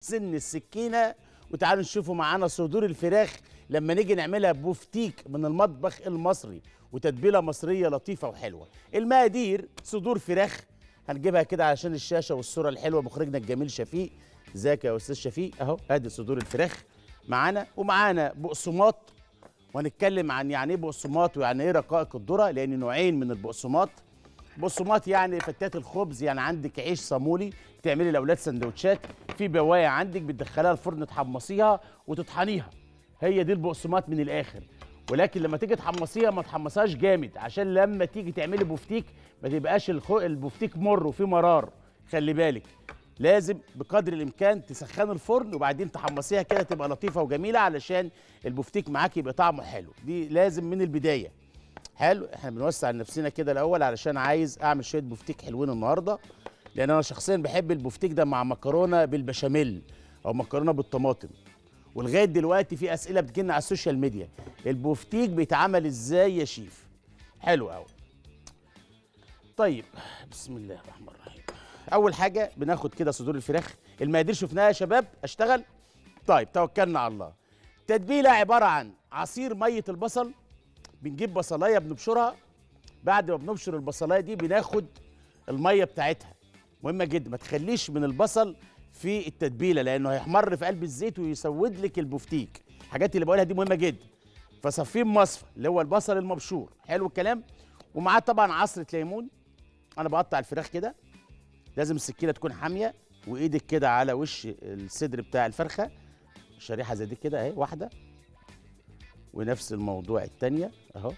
سن السكينه وتعالوا نشوفوا معانا صدور الفراخ لما نيجي نعملها بوفتيك من المطبخ المصري وتتبيله مصريه لطيفه وحلوه المقادير صدور فراخ هنجيبها كده علشان الشاشه والصوره الحلوه مخرجنا الجميل شفيق ازيك يا استاذ شفيق اهو ادي صدور الفراخ معانا ومعانا بقسماط وهنتكلم عن يعني ايه بقسماط ويعني ايه رقائق الذره لان نوعين من البقسماط بقسماط يعني فتات الخبز يعني عندك عيش صامولي بتعملي لاولاد سندوتشات في بوايه عندك بتدخليها الفرن تحمصيها وتطحنيها هي دي البقسماط من الاخر ولكن لما تيجي تحمصيها ما تحمصهاش جامد عشان لما تيجي تعملي بوفتيك ما تبقاش الخو... البوفتيك مر وفيه مرار خلي بالك لازم بقدر الامكان تسخني الفرن وبعدين تحمصيها كده تبقى لطيفه وجميله علشان البوفتيك معاك يبقى طعمه حلو دي لازم من البدايه حلو احنا بنوسع لنفسنا كده الاول علشان عايز اعمل شويه بوفتيك حلوين النهارده لان انا شخصيا بحب البوفتيك ده مع مكرونه بالبشاميل او مكرونه بالطماطم ولغايه دلوقتي في اسئله بتجيلنا على السوشيال ميديا البوفتيك بيتعمل ازاي يا شيف حلو قوي طيب بسم الله الرحمن الرحيم اول حاجه بناخد كده صدور الفراخ المقادير شفناها يا شباب اشتغل طيب توكلنا على الله تتبيله عباره عن عصير ميه البصل بنجيب بصلايه بنبشرها بعد ما بنبشر البصلايه دي بناخد الميه بتاعتها مهمه جدا ما تخليش من البصل في التتبيله لانه هيحمر في قلب الزيت ويسود لك البفتيك الحاجات اللي بقولها دي مهمه جدا فصفيه مصفى اللي هو البصل المبشور حلو الكلام ومعاه طبعا عصره ليمون انا بقطع الفراخ كده لازم السكينه تكون حاميه وايدك كده على وش الصدر بتاع الفرخه شريحه زي دي كده اهي واحده ونفس الموضوع التانية اهو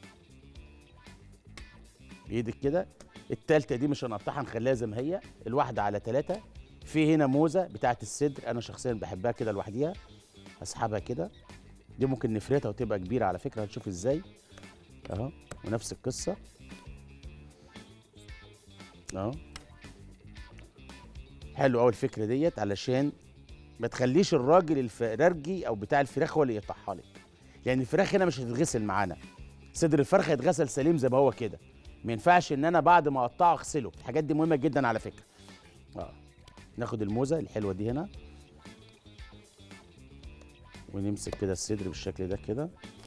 بايدك كده التالتة دي مش هنقطعها نخليها زي ما هي الواحدة على تلاتة في هنا موزة بتاعت الصدر انا شخصيا بحبها كده لوحديها هسحبها كده دي ممكن نفردها وتبقى كبيرة على فكرة هنشوف ازاي اهو ونفس القصة اهو حلو قوي الفكرة ديت علشان ما تخليش الراجل الفرارجي او بتاع الفراخ هو اللي يقطعها لك لان الفراخ هنا مش هتتغسل معانا صدر الفرخه هيتغسل سليم زي ما هو كده ما ينفعش ان انا بعد ما اقطعه اغسله الحاجات دي مهمه جدا على فكره اه ناخد الموزه الحلوه دي هنا ونمسك كده الصدر بالشكل ده كده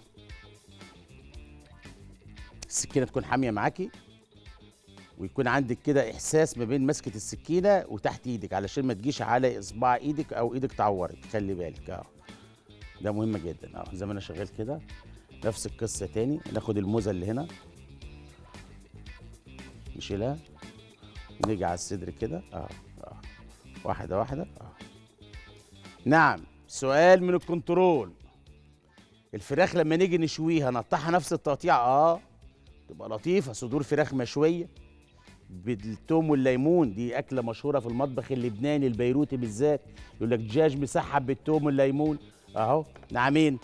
السكينه تكون حاميه معاكي ويكون عندك كده احساس ما بين مسكه السكينه وتحت ايدك علشان ما تجيش على اصبع ايدك او ايدك تعورك خلي بالك اه ده مهم جدا اه زي ما انا شغال كده نفس القصه تاني ناخد الموزه اللي هنا نشيلها ونيجي على الصدر كده اه اه واحده واحده اه نعم سؤال من الكنترول الفراخ لما نيجي نشويها نقطعها نفس التقطيع اه تبقى لطيفه صدور فراخ مشويه بالثوم والليمون دي اكله مشهوره في المطبخ اللبناني البيروتي بالذات يقول لك دجاج مسحب بالثوم والليمون اهو نعمين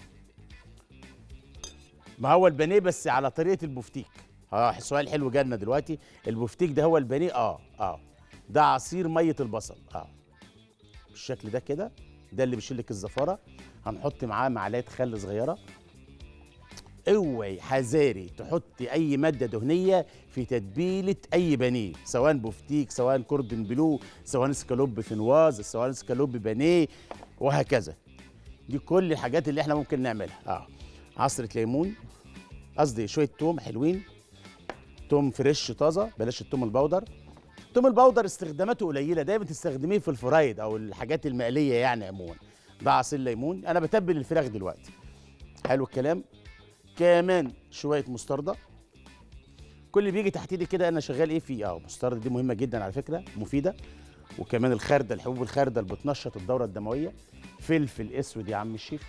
ما هو البانيه بس على طريقه البفتيك اه سؤال حلو جالنا دلوقتي البفتيك ده هو البانيه اه اه ده عصير ميه البصل اه بالشكل ده كده ده اللي بيشيل لك الزفاره هنحط معاه معلقه خل صغيره اوعي حذاري تحطي اي ماده دهنيه في تتبيله اي بانيه سواء بفتيك سواء كوردن بلو سواء سكالوب فينواز سواء سكالوب بانيه وهكذا دي كل الحاجات اللي احنا ممكن نعملها اه عصره ليمون قصدي شويه توم حلوين توم فريش طازه بلاش التوم البودر التوم البودر استخداماته قليله دايما تستخدميه في الفرايد او الحاجات المقليه يعني عموما ده عصير ليمون انا بتبل الفراخ دلوقتي حلو الكلام كمان شويه مستردة كل اللي بيجي تحت ايدي كده انا شغال ايه فيه اه مستردة دي مهمه جدا على فكره مفيده وكمان الخردل حبوب الخردل بتنشط الدوره الدمويه فلفل اسود يا عم الشيف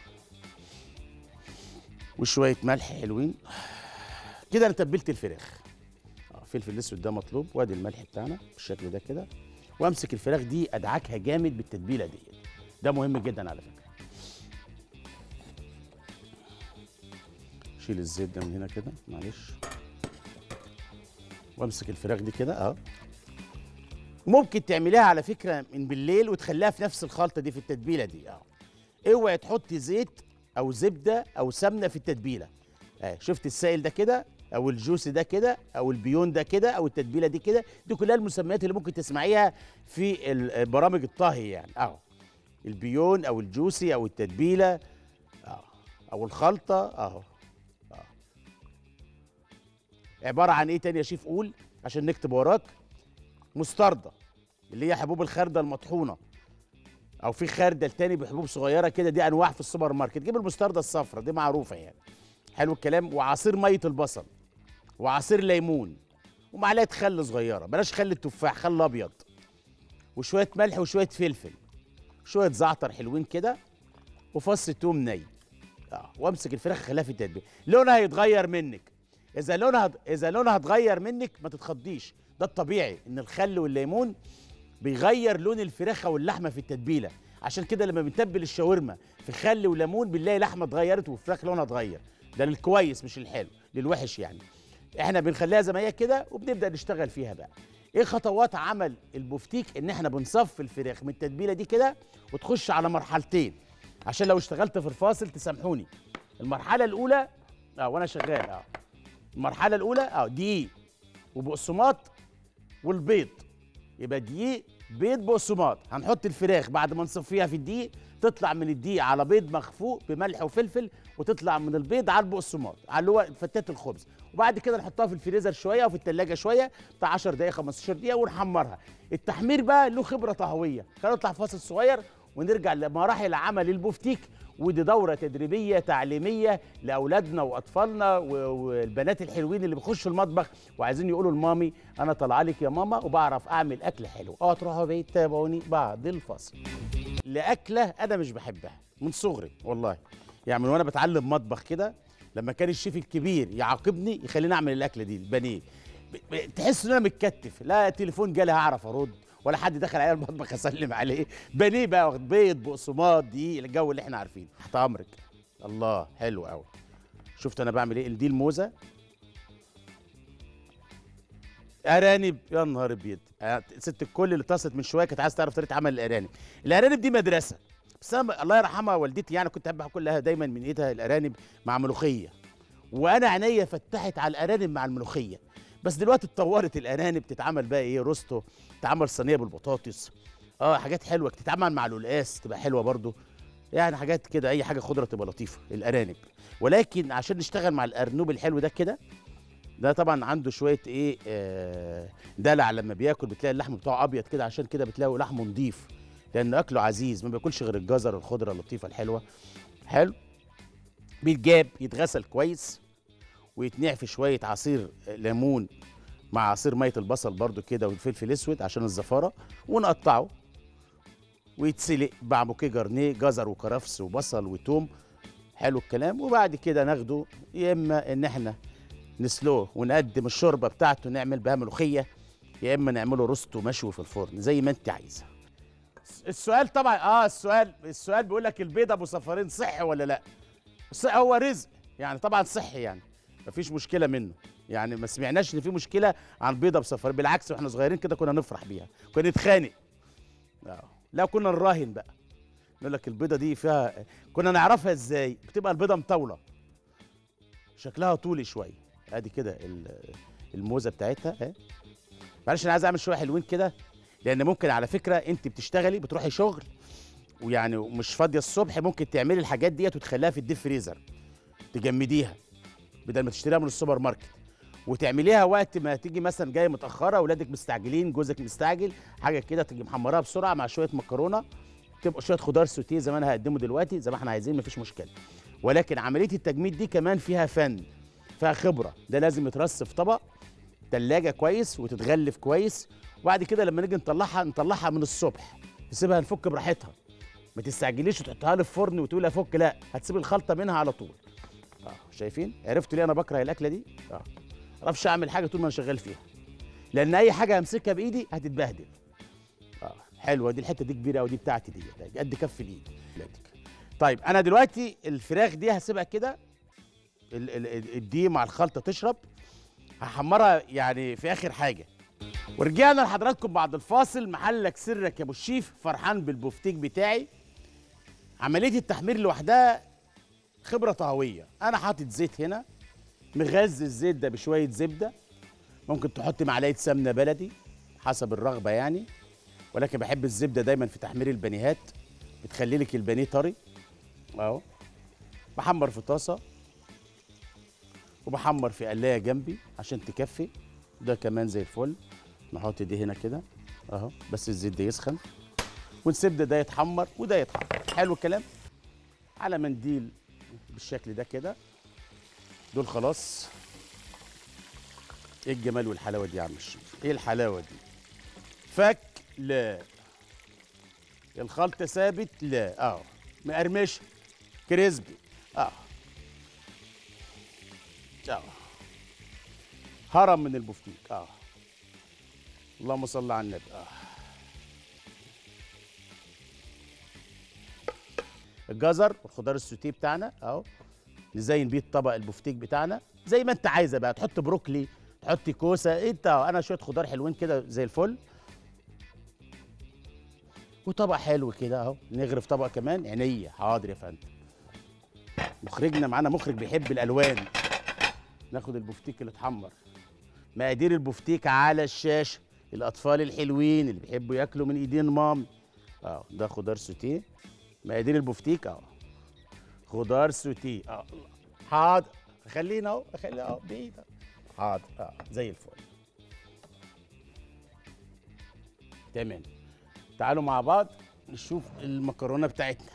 وشويه ملح حلوين كده انا تبلت الفراخ اه فلفل الاسود ده مطلوب وادي الملح بتاعنا بالشكل ده كده وامسك الفراخ دي ادعكها جامد بالتتبيله دي ده مهم جدا على فكره شيل الزيت ده من هنا كده معلش وامسك الفراخ دي كده اه ممكن تعمليها على فكره من بالليل وتخليها في نفس الخلطه دي في التتبيله دي اه اوعي تحطي زيت او زبده او سمنه في التتبيله اه شفت السائل ده كده او الجوس ده كده او البيون ده كده او التتبيله دي كده دي كلها المسميات اللي ممكن تسمعيها في ال- برامج الطهي يعني اهو البيون او الجوسي او التتبيله اه او الخلطه اهو اه عباره عن ايه تاني يا شيف قول عشان نكتب وراك مستردة اللي هي حبوب الخردة المطحونة أو في خردل تاني بحبوب صغيرة كده دي أنواع في السوبر ماركت جيب المستردة الصفراء دي معروفة يعني حلو الكلام وعصير مية البصل وعصير ليمون ومعلقة خل صغيرة بلاش خل التفاح خل أبيض وشوية ملح وشوية فلفل شوية زعتر حلوين كده وفص توم ني اه وامسك الفراخ خليها في التتبيله لونها هيتغير منك اذا لونها اذا لونها اتغير منك ما تتخضيش ده الطبيعي ان الخل والليمون بيغير لون الفراخ او اللحمه في التتبيله عشان كده لما بنتبل الشاورما في خل وليمون بنلاقي لحمه اتغيرت والفراخ لونها اتغير ده للكويس مش الحلو للوحش يعني احنا بنخليها زي ما هي كده وبنبدا نشتغل فيها بقى ايه خطوات عمل البفتيك ان احنا بنصفي الفراخ من التتبيله دي كده وتخش على مرحلتين عشان لو اشتغلت في الفاصل تسامحوني المرحله الاولى اه وانا شغال اه المرحله الاولى اه دقيق وبقسماط والبيض يبقى دقيق بيض بقسماط هنحط الفراخ بعد ما نصفيها في الدقيق تطلع من الدقيق على بيض مخفوق بملح وفلفل وتطلع من البيض على البقسماط على اللي هو فتات الخبز وبعد كده نحطها في الفريزر شويه وفي التلاجة شويه بتاع 10 دقائق 15 دقيقه ونحمرها التحمير بقى له خبره طهويه خلينا نطلع فاصل صغير ونرجع لمراحل عمل البفتيك ودي دورة تدريبية تعليمية لأولادنا وأطفالنا و- والبنات الحلوين اللي بيخشوا المطبخ وعايزين يقولوا لمامي أنا طالعة لك يا ماما وبعرف أعمل أكل حلو أه تروحوا بيت تابعوني بعد الفصل لأكلة أنا مش بحبها من صغري والله يعني من وأنا بتعلم مطبخ كده لما كان الشيف الكبير يعاقبني يخليني أعمل الأكلة دي البانيه ب- ب- تحس إن أنا متكتف لا تليفون جالي هعرف أرد ولا حد دخل عليا المطبخ اسلم عليه بانيه بقى واخد بيض بقسماط دي الجو اللي احنا عارفينه تحت امرك الله حلو قوي شفت انا بعمل ايه دي الموزه ارانب يا نهار ابيض آه، ست الكل اللي اتصلت من شويه كانت عايزه تعرف طريقه عمل الارانب الارانب دي مدرسه بس انا الله يرحمها والدتي يعني كنت احب اكل لها دايما من ايدها الارانب مع ملوخيه وانا عينيا فتحت على الارانب مع الملوخيه بس دلوقتي اتطورت الارانب تتعمل بقى ايه روستو تتعمل صينيه بالبطاطس اه حاجات حلوه تتعمل مع القلقاس تبقى حلوه برضو يعني حاجات كده اي حاجه خضره تبقى لطيفه الارانب ولكن عشان نشتغل مع الارنوب الحلو ده كده ده طبعا عنده شويه ايه آه دلع لما بياكل بتلاقي اللحم بتاعه ابيض كده عشان كده بتلاقوا لحمه نضيف لان اكله عزيز ما بياكلش غير الجزر الخضره اللطيفه الحلوه حلو بيتجاب يتغسل كويس ويتنقع في شويه عصير ليمون مع عصير ميه البصل برضو كده والفلفل الاسود عشان الزفاره ونقطعه ويتسلق مع بوكيه جرنيه جزر وكرفس وبصل وتوم حلو الكلام وبعد كده ناخده يا اما ان احنا نسلوه ونقدم الشوربه بتاعته نعمل بها ملوخيه يا اما نعمله روستو مشوي في الفرن زي ما انت عايزه السؤال طبعا اه السؤال السؤال بيقول لك البيض ابو صفارين صحي ولا لا صح هو رزق يعني طبعا صحي يعني مفيش مشكله منه يعني ما سمعناش ان في مشكله عن بيضه بصفارين بالعكس واحنا صغيرين كده كنا نفرح بيها كنا نتخانق اه لا كنا نراهن بقى نقول لك البيضه دي فيها كنا نعرفها ازاي بتبقى البيضه مطوله شكلها طولي شويه ادي كده ال- الموزه بتاعتها اهي معلش انا عايز اعمل شويه حلوين كده لان ممكن على فكره انت بتشتغلي بتروحي شغل ويعني مش فاضيه الصبح ممكن تعملي الحاجات ديت وتخليها في الديب فريزر تجمديها بدل ما تشتريها من السوبر ماركت وتعمليها وقت ما تيجي مثلا جايه متاخره اولادك مستعجلين جوزك مستعجل حاجه كده تيجي محمراها بسرعه مع شويه مكرونه تبقى شويه خضار سوتيه زي ما انا هقدمه دلوقتي زي ما احنا عايزين مفيش مشكله ولكن عمليه التجميد دي كمان فيها فن فيها خبره ده لازم يترص في طبق تلاجة كويس وتتغلف كويس وبعد كده لما نيجي نطلعها نطلعها من الصبح نسيبها نفك براحتها ما تستعجليش وتحطها لي في فرن وتقول افك لا هتسيب الخلطه منها على طول اه شايفين عرفتوا ليه انا بكره الاكله دي اه معرفش اعمل حاجه طول ما انا شغال فيها لان اي حاجه همسكها بايدي هتتبهدل اه حلوه دي الحته دي كبيره ودي بتاعتي دي قد كف الايد بلادك. طيب انا دلوقتي الفراخ دي هسيبها كده ال- ال- ال- الدقيق مع الخلطه تشرب هحمرها يعني في اخر حاجه ورجعنا لحضراتكم بعد الفاصل محلك سرك يا ابو الشيف فرحان بالبفتيك بتاعي عمليه التحمير لوحدها خبره طهويه انا حاطط زيت هنا مغذي الزيت ده بشويه زبده ممكن تحط معلقه سمنه بلدي حسب الرغبه يعني ولكن بحب الزبده دايما في تحمير البانيهات بتخلي لك البانيه طري اهو بحمر في طاسه وبحمر في قلايه جنبي عشان تكفي ده كمان زي الفل نحط دي هنا كده اهو بس الزيت ده يسخن ونسيب ده, ده يتحمر وده يتحمر حلو الكلام على منديل بالشكل ده كده دول خلاص ايه الجمال والحلاوه دي يا عم الشيف ايه الحلاوه دي فك لا الخلط ثابت لا اه مقرمشه كريسبي اه اه هرم من البفتيك اه اللهم صل على النبي اه الجزر والخضار السوتيه بتاعنا اهو نزين بيه الطبق البفتيك بتاعنا زي ما انت عايزه بقى تحط بروكلي تحطي كوسه انت انا شويه خضار حلوين كده زي الفل وطبق حلو كده اهو نغرف طبق كمان عينيا حاضر يا فندم مخرجنا معانا مخرج بيحب الالوان ناخد البفتيك اللي اتحمر مقادير البفتيك على الشاشه الاطفال الحلوين اللي بيحبوا ياكلوا من ايدين مام اه ده خضار سوتيه مقادير البفتيك اه خضار سوتيه اه حاضر خلينا اهو خلينا اهو بعيد حاضر اه زي الفل تمام تعالوا مع بعض نشوف المكرونه بتاعتنا